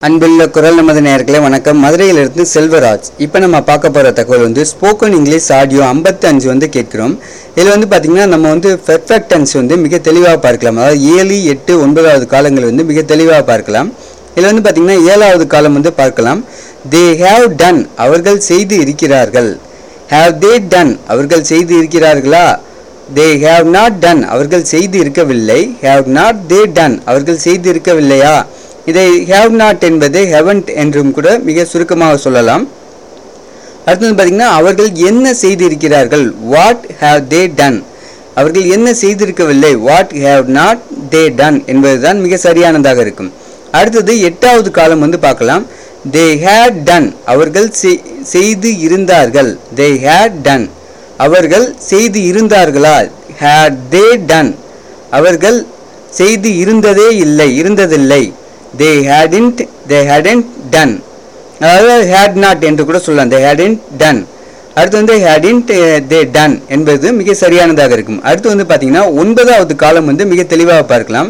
அன்புள்ள குரல் நமது நேயர்களே வணக்கம் மதுரையிலிருந்து செல்வராஜ் இப்போ நம்ம பார்க்க போகிற தகவல் வந்து ஸ்போக்கன் இங்கிலீஷ் ஆடியோ 55 வந்து கேட்கிறோம் இதில் வந்து பார்த்திங்கன்னா நம்ம வந்து பெர்ஃபெக்ட் டென்ஸ் வந்து மிக தெளிவாக பார்க்கலாம் அதாவது ஏழு எட்டு ஒன்பதாவது காலங்கள் வந்து மிக தெளிவாக பார்க்கலாம் இதில் வந்து பார்த்திங்கன்னா ஏழாவது காலம் வந்து பார்க்கலாம் தே ஹேவ் டன் அவர்கள் செய்து இருக்கிறார்கள் ஹேவ் தே டன் அவர்கள் செய்து இருக்கிறார்களா தே ஹேவ் நாட் டன் அவர்கள் செய்து இருக்கவில்லை ஹேவ் நாட் தே டன் அவர்கள் செய்து இருக்கவில்லையா இதை ஹேவ் நாட் என்பது ஹெவன்ட் என்றும் கூட மிக சுருக்கமாக சொல்லலாம் அடுத்தது பார்த்தீங்கன்னா அவர்கள் என்ன செய்திருக்கிறார்கள் வாட் ஹேவ் தே டன் அவர்கள் என்ன செய்திருக்கவில்லை what have not they done என்பதுதான் மிக சரியானதாக இருக்கும் அடுத்தது எட்டாவது காலம் வந்து பார்க்கலாம் தே ஹேட் டன் அவர்கள் செய்- செய்து இருந்தார்கள் தே ஹேட் டன் அவர்கள் செய்து இருந்தார்களா ஹேட் தே டன் அவர்கள் செய்து இருந்ததே இல்லை இருந்ததில்லை they hadn't they hadn't done அதாவது ஹேட் நாட் என்று கூட சொல்லலாம் தே ஹேடின்ட் டன் அடுத்து வந்து ஹேடின்ட் தே டன் என்பது மிக சரியானதாக இருக்கும் அடுத்து வந்து பார்த்தீங்கன்னா ஒன்பதாவது காலம் வந்து மிக தெளிவாக பார்க்கலாம்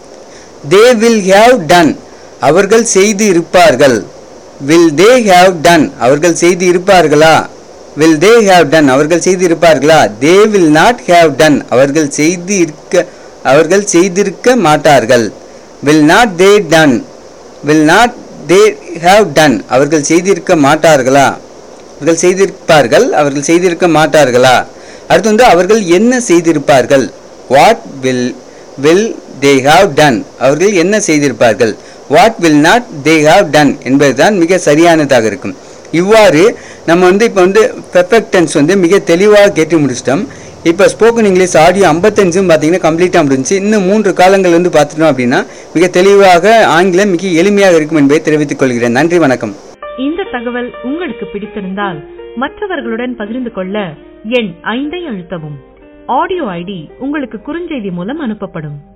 தே வில் ஹேவ் டன் அவர்கள் செய்து இருப்பார்கள் வில் தே ஹேவ் டன் அவர்கள் செய்து இருப்பார்களா வில் தே ஹேவ் டன் அவர்கள் செய்து இருப்பார்களா they will not have done அவர்கள் செய்து இருக்க அவர்கள் செய்திருக்க மாட்டார்கள் will not they done will not they have done அவர்கள் செய்திருக்க மாட்டார்களா அவர்கள் செய்திருப்பார்கள் அவர்கள் செய்திருக்க மாட்டார்களா அடுத்து வந்து அவர்கள் என்ன செய்திருப்பார்கள் what will will they have done அவர்கள் என்ன செய்திருப்பார்கள் what will not they have done என்பதுதான் மிக சரியானதாக இருக்கும் இவ்வாறு நம்ம வந்து இப்போ வந்து பெர்ஃபெக்ட் டென்ஸ் வந்து மிக தெளிவாக கேட்டு முடிச்சிட்டோம் இப்போ ஸ்போக்கன் இங்கிலீஷ் ஆடியோ ஐம்பத்தஞ்சும் பார்த்தீங்கன்னா கம்ப்ளீட்டாக முடிஞ்சு இன்னும் மூன்று காலங்கள் வந்து பார்த்துட்டோம் அப்படின்னா மிக தெளிவாக ஆங்கிலம் மிக எளிமையாக இருக்கும் என்பதை தெரிவித்துக் கொள்கிறேன் நன்றி வணக்கம் இந்த தகவல் உங்களுக்கு பிடித்திருந்தால் மற்றவர்களுடன் பகிர்ந்து கொள்ள எண் ஐந்தை அழுத்தவும் ஆடியோ ஐடி உங்களுக்கு குறுஞ்செய்தி மூலம் அனுப்பப்படும்